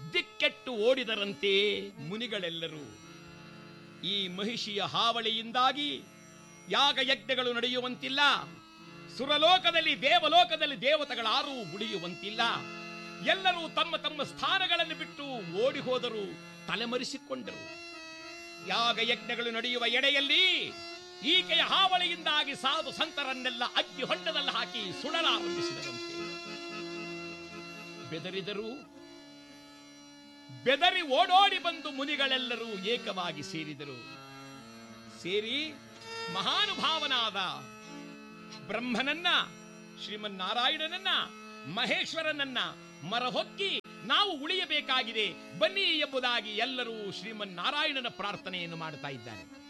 ದಿಕ್ಕೆಟ್ಟು ಓಡಿದರಂತೆ ಮುನಿಗಳೆಲ್ಲರೂ ಈ ಮಹಿಷಿಯ ಹಾವಳಿಯಿಂದಾಗಿ ಯಾಗ ಯಜ್ಞಗಳು ನಡೆಯುವಂತಿಲ್ಲ ಸುರಲೋಕದಲ್ಲಿ ದೇವಲೋಕದಲ್ಲಿ ದೇವತೆಗಳಾರೂ ಉಳಿಯುವಂತಿಲ್ಲ ಎಲ್ಲರೂ ತಮ್ಮ ತಮ್ಮ ಸ್ಥಾನಗಳನ್ನು ಬಿಟ್ಟು ಓಡಿ ಹೋದರು ತಲೆಮರೆಸಿಕೊಂಡರು ಯಾಗ ಯಜ್ಞಗಳು ನಡೆಯುವ ಎಡೆಯಲ್ಲಿ ಈಕೆಯ ಹಾವಳಿಯಿಂದಾಗಿ ಸಾಧು ಸಂತರನ್ನೆಲ್ಲ ಅಗ್ನಿ ಹೊಂಡದಲ್ಲಿ ಹಾಕಿ ಸುಡಲಾರಂಭಿಸಿದರಂತೆ ಬೆದರಿದರು ಬೆದರಿ ಓಡೋಡಿ ಬಂದು ಮುನಿಗಳೆಲ್ಲರೂ ಏಕವಾಗಿ ಸೇರಿದರು ಸೇರಿ ಮಹಾನುಭಾವನಾದ ಬ್ರಹ್ಮನನ್ನ ಶ್ರೀಮನ್ನಾರಾಯಣನನ್ನ ಮಹೇಶ್ವರನನ್ನ ಮರಹೊಕ್ಕಿ ನಾವು ಉಳಿಯಬೇಕಾಗಿದೆ ಬನ್ನಿ ಎಂಬುದಾಗಿ ಎಲ್ಲರೂ ಶ್ರೀಮನ್ನಾರಾಯಣನ ಪ್ರಾರ್ಥನೆಯನ್ನು ಮಾಡ್ತಾ ಇದ್ದಾರೆ